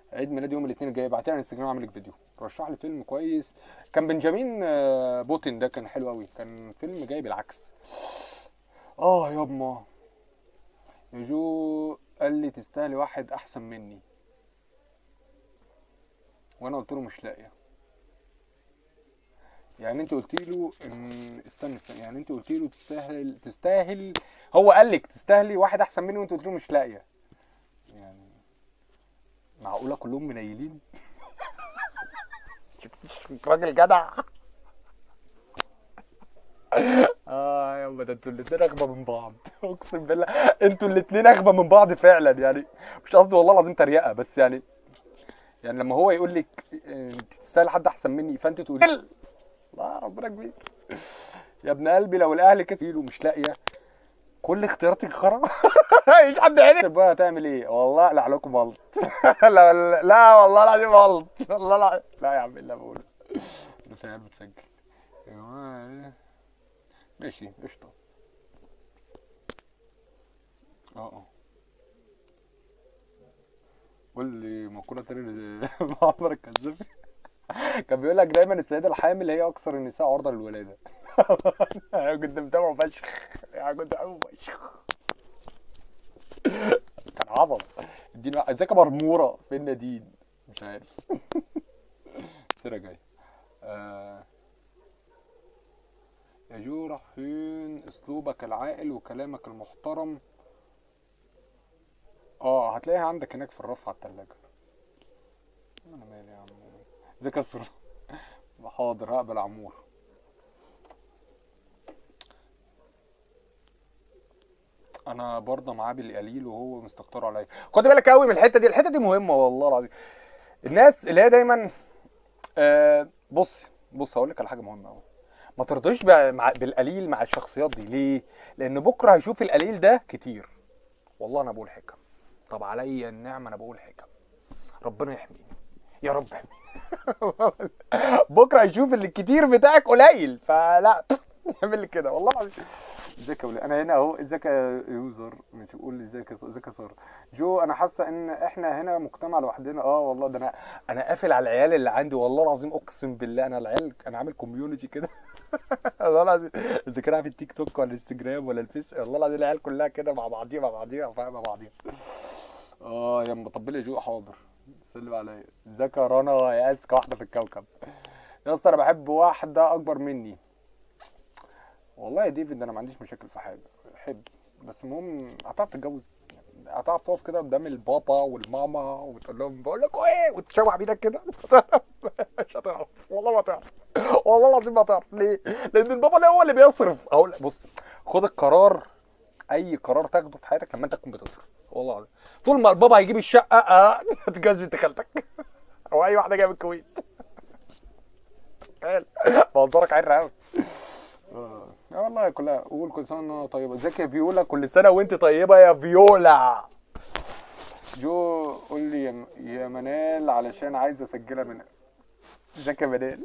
عيد ميلادي يوم الاثنين الجاي ابعت لي على الانستجرام اعمل لك فيديو رشح لي فيلم كويس كان بنجامين آه، بوتين ده كان حلو قوي كان فيلم جاي بالعكس اه يابا يا جو قال لي تستاهلي واحد احسن مني وانا قلت له مش لاقيه يعني انت قلت له ان استنى استنى يعني انت قلت له تستاهل تستاهل هو قال لك تستاهلي واحد احسن مني وانت قلت له مش لاقيه يعني معقوله كلهم منيلين شفتش راجل جدع اه يابا ده انتوا الاتنين اغبى من بعض اقسم بالله انتوا الاتنين اغبى من بعض فعلا يعني مش قصدي والله العظيم تريقه بس يعني يعني لما هو يقول لك اه، انت تستاهل حد احسن مني فانت تقولي لا ربنا كبير يا ابن قلبي لو الاهلي كسبوا مش لاقيه كل اختياراتك خرا مفيش حد عرف بقى هتعمل ايه والله لا عليكم غلط لا لا- لا والله العظيم غلط والله العظيم لا يا عم الا بقول بس هي بتسجل يا جماعة. ماشي قشطه اه اه قول لي مقولة تانية معمر الكذابي كان بيقول لك دايما السيدة الحامل هي أكثر النساء عرضة للولادة أنا كنت متابعه فشخ يعني كنت متابعه فشخ كان عظمة ادينا ازيك يا مرمورة فين نادين مش عارف سيرة جاي آه... يا جو راح فين اسلوبك العاقل وكلامك المحترم اه هتلاقيها عندك هناك في الرف على التلاجة انا مالي يا عم ازيك يا اسر حاضر هقبل عمور انا برضه معاه بالقليل وهو مستكتر عليا خد بالك قوي من الحته دي الحته دي مهمه والله العظيم الناس اللي هي دايما آه بص بص هقول لك على حاجه مهمه قوي ما ترضيش بقى مع بالقليل مع الشخصيات دي ليه لان بكره هيشوف القليل ده كتير والله انا بقول حكم طب عليا النعمه انا بقول حكم ربنا يحميني يا رب احميني بكره هيشوف اللي الكتير بتاعك قليل فلا يعمل لي كده والله العظيم ازيك يا ولاد انا هنا اهو ازيك يا يوزر مش بقول لي ازيك يا ص- ازيك يا ساره جو انا حاسه ان احنا هنا مجتمع لوحدنا اه والله ده انا انا قافل على العيال اللي عندي والله العظيم اقسم بالله انا العيال انا عامل كوميونتي كده والله العظيم اذا كان في التيك توك ولا الانستجرام ولا الفيس والله العظيم العيال كلها كده مع بعضيها مع بعضيها فاهمه مع بعضيها اه يا مطبل يا جو حاضر سلم عليا ازيك يا رنا يا اذكى واحده في الكوكب يا اسطى انا بحب واحده اكبر مني والله يا ديفيد انا ما عنديش مشاكل في حاجه حب بس المهم هتعرف تتجوز هتعرف تقف كده قدام البابا والماما وتقول لهم بقول لكم ايه وتشوح بايدك كده مش هتعرف والله ما هتعرف والله العظيم ما هتعرف ليه؟ لان البابا ده هو اللي بيصرف اقول بص خد القرار اي قرار تاخده في حياتك لما انت تكون بتصرف والله العظيم طول ما البابا هيجيب الشقه اه هتتجوز بنت خالتك او اي واحده جايه من الكويت تخيل منظرك عر قوي اه والله كلها قول كل سنه وانا طيبه ازيك يا فيولا كل سنه وانت طيبه يا فيولا جو قول لي يا م- يا منال علشان عايز اسجلها من ازيك يا منال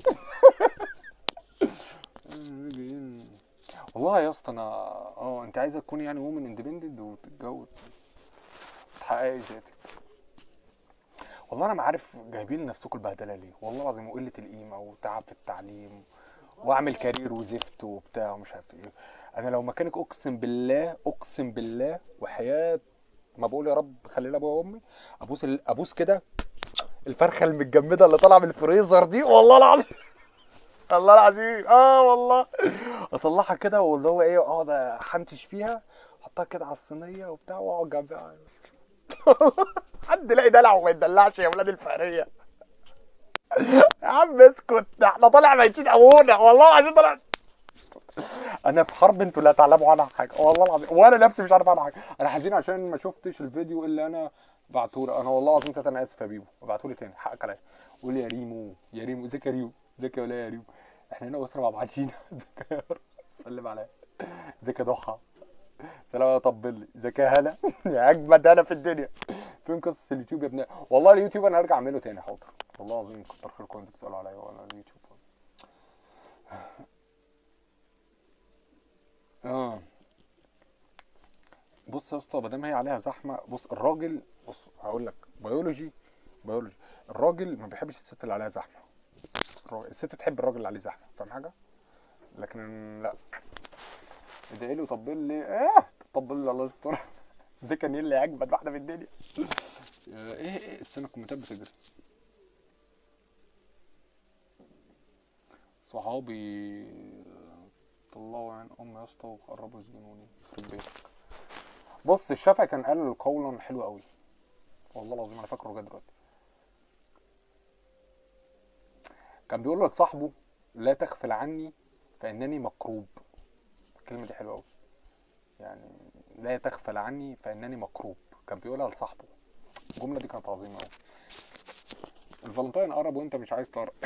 والله يا اسطى انا اه انت عايزه تكوني يعني وومن اندبندنت وتتجوز تحققي ذاتك والله انا ما عارف جايبين لنفسكم البهدله ليه والله العظيم وقله القيمه وتعب في التعليم واعمل كارير وزفت وبتاع ومش عارف ايه انا لو مكانك اقسم بالله اقسم بالله وحياه ما بقول يا رب خلي لي ابويا وامي ابوس ال- ابوس كده الفرخه المتجمده اللي طالعه من الفريزر دي والله العظيم الله العظيم اه والله اطلعها كده واللي هو ايه اقعد احنتش فيها احطها كده على الصينيه وبتاع واقعد جنبها حد لاقي دلع وما يدلعش يا ولاد الفقريه يا عم اسكت ده احنا طالع ميتين ابونا والله العظيم طالع انا في حرب انتوا لا تعلموا عنها حاجه والله العظيم وانا نفسي مش عارف عنها حاجه انا حزين عشان ما شفتش الفيديو اللي انا بعته انا والله العظيم تلاته انا اسف يا بيبو ابعته لي تاني حقك عليا قول يا ريمو يا ريمو ازيك يا ريمو ازيك يا ولا يا ريمو احنا هنا اسره مع بعضينا ازيك يا رب سلم عليا ازيك يا ضحى سلام يا طبلي ازيك يا هلا يا اجمد هلا في الدنيا فين قصص اليوتيوب يا ابني والله اليوتيوب انا هرجع اعمله تاني حاضر والله العظيم كتر خيركم انتوا بتسالوا عليا ولا اليوتيوب اه بص يا اسطى ما دام هي عليها زحمه بص الراجل بص هقول لك بيولوجي بيولوجي الراجل ما بيحبش الست اللي عليها زحمه الراجل- الست تحب الراجل اللي عليه زحمه فاهم حاجه لكن لا ادعي لي وطبل لي اه طبل لي الله يستر ده كان اللي اجمد واحده في الدنيا ايه ايه السنه الكومنتات بتجري صحابي طلعوا عين ام يا اسطى وقربوا يسجنوني يخرب بيتك بص الشافعي كان قال قولا حلو قوي والله العظيم انا فاكره لغايه دلوقتي كان بيقول لصاحبه لا تغفل عني فانني مكروب الكلمه دي حلوه قوي يعني لا تغفل عني فانني مكروب كان بيقولها لصاحبه الجمله دي كانت عظيمه قوي الفالنتين قرب وانت مش عايز تقرب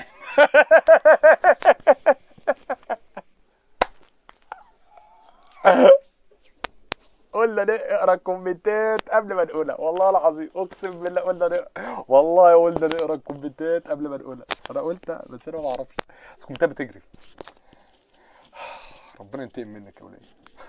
قلنا نقرا الكومنتات قبل ما نقولها والله العظيم اقسم بالله قلنا نقرا والله قلنا نقرا الكومنتات قبل ما نقولها انا قلتها بس انا ما اعرفش بس الكومنتات بتجري ربنا ينتقم منك يا وليه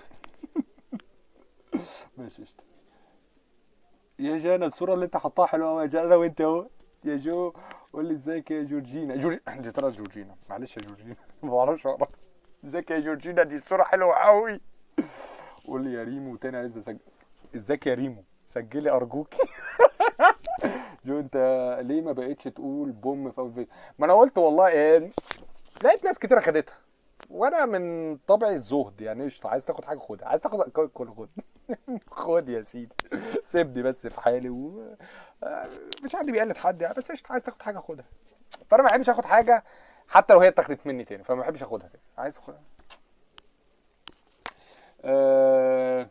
ماشي قشطة يا جانا الصورة اللي انت حطاها حلوة قوي يا جانا انا وانت اهو يا جو قول لي ازيك يا جورجينا جورج... دي طلعت جورجينا معلش يا جورجينا ما بعرفش اقرا ازيك يا جورجينا دي الصورة حلوة قوي قول لي يا ريمو تاني عايز اسجل ازيك يا ريمو سجلي ارجوك جو انت ليه ما بقتش تقول بوم في اول فيديو ما انا قلت والله ايه لقيت ناس كتير خدتها وانا من طبعي الزهد يعني قشطه عايز تاخد حاجه خدها عايز تاخد كل خد خد يا سيدي سيبني بس في حالي و آه، مش حد بيقلد حد يعني بس قشطه عايز تاخد حاجه خدها فانا ما بحبش اخد حاجه حتى لو هي اتاخدت مني تاني فما بحبش اخدها تاني عايز اخدها أه...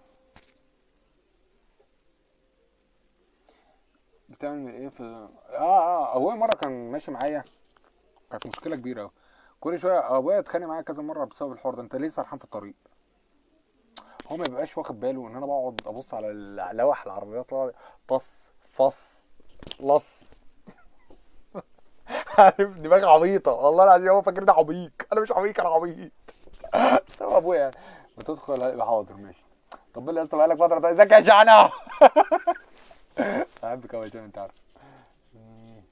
بتعمل ايه في اه اه ابويا مره كان ماشي معايا كانت مشكله كبيره قوي كل شويه ابويا اتخانق معايا كذا مره بسبب الحوار ده انت ليه سرحان في الطريق هو ما بيبقاش واخد باله ان انا بقعد ابص على ال- لوح العربيات لا- طص فص لص عارف دماغ عبيطه والله العظيم هو فاكرني عبيط انا مش عبيط انا عبيط بس هو ابويا يعني بتدخل هيبقى حاضر ماشي طب بالله يا اسطى بقالك فتره طيب ازيك يا شعنة بحبك قوي عشان انت عارف مم.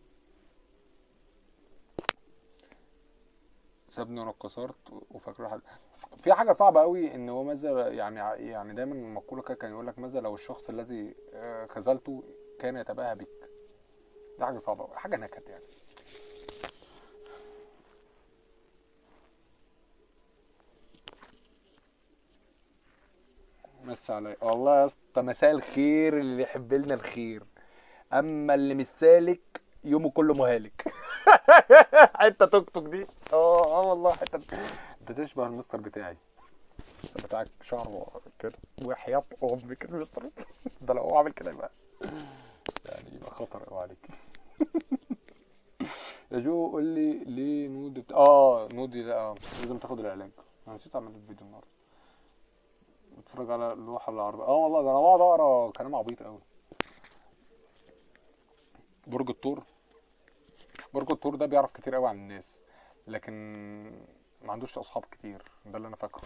سابني وانا اتكسرت وفاكر حاجه في حاجه صعبه قوي ان هو ماذا يعني يعني دايما المقوله كده كان يقول لك ماذا لو الشخص الذي آه، خذلته كان يتباهى بك دي حاجه صعبه قوي حاجه نكد يعني مس عليا والله يا اسطى مساء الخير اللي يحب لنا الخير اما اللي مش سالك يومه كله مهالك حته توك توك دي اه اه والله حته انت تشبه المستر بتاعي بس بتاعك شعره كده وحياة امي كده مستر ده لو هو عامل كده يبقى يعني يبقى خطر قوي عليك يا جو قول لي ليه نودي بت... اه نودي لا لازم تاخد العلاج انا نسيت اعمل الفيديو النهارده بتفرج على اللوحه العربيه اه والله ده انا بقعد اقرا كلام عبيط قوي برج الثور برج الثور ده بيعرف كتير قوي عن الناس لكن ما عندوش اصحاب كتير ده اللي انا فاكره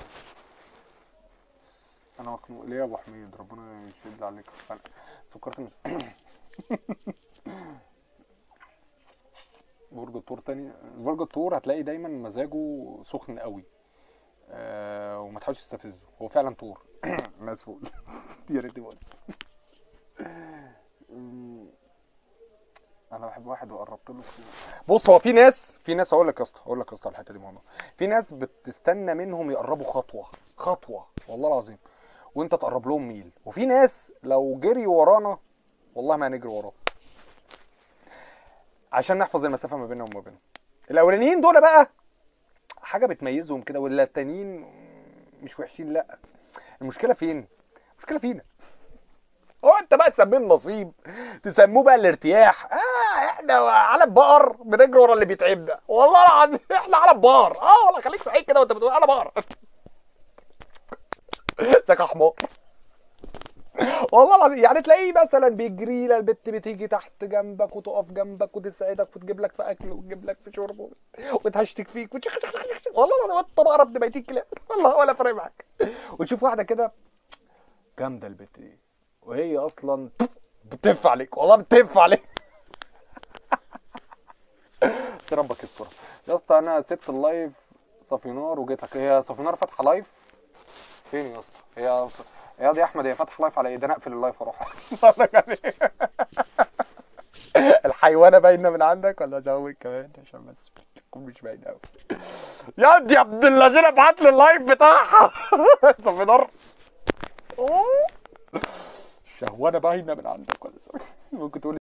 انا مخنوق ليه يا ابو حميد ربنا يشد عليك أنا سكرت مس... برج الثور تاني برج الثور هتلاقي دايما مزاجه سخن قوي آه وما تحاولش تستفزه هو فعلا طور مسؤول يا ريت يقول أمم، انا بحب واحد وقربت له كتير. بص هو في ناس في ناس اقول لك يا اسطى اقول لك يا اسطى الحته دي مهمه في ناس بتستنى منهم يقربوا خطوه خطوه والله العظيم وانت تقرب لهم ميل وفي ناس لو جري ورانا والله ما هنجري وراه عشان نحفظ المسافه ما بيننا وما بينهم الاولانيين دول بقى حاجه بتميزهم كده ولا التانيين مش وحشين لا المشكله فين المشكله فينا هو انت بقى تسميه النصيب تسموه بقى الارتياح اه احنا على بقر بنجري ورا اللي بيتعبنا والله العظيم احنا على بقر اه والله خليك سعيد كده وانت بتقول على بقر ازيك يا حمار والله العظيم يعني تلاقيه مثلا بيجري لك البت بتيجي تحت جنبك وتقف جنبك وتسعدك وتجيب لك في اكل وتجيب لك في شرب وتهشتك فيك وتشخ والله العظيم انت بقرة ابن بيتين كلاب والله ولا فارق معاك وتشوف واحده كده جامده البت دي وهي اصلا بتف عليك والله بتف عليك بس ربك يستر يا اسطى انا سبت اللايف صافينار وجيتك هي صافينار فاتحه لايف فين يا اسطى هي يا دي احمد هي فاتحه لايف على ايه ده انا اقفل اللايف واروح الحيوانه باينه من عندك ولا ازود كمان عشان بس تكون مش باينه قوي يا دي يا عبد اللذين ابعت لي اللايف بتاعها صافينار شهوانه باينه من عندك ولا ممكن تقول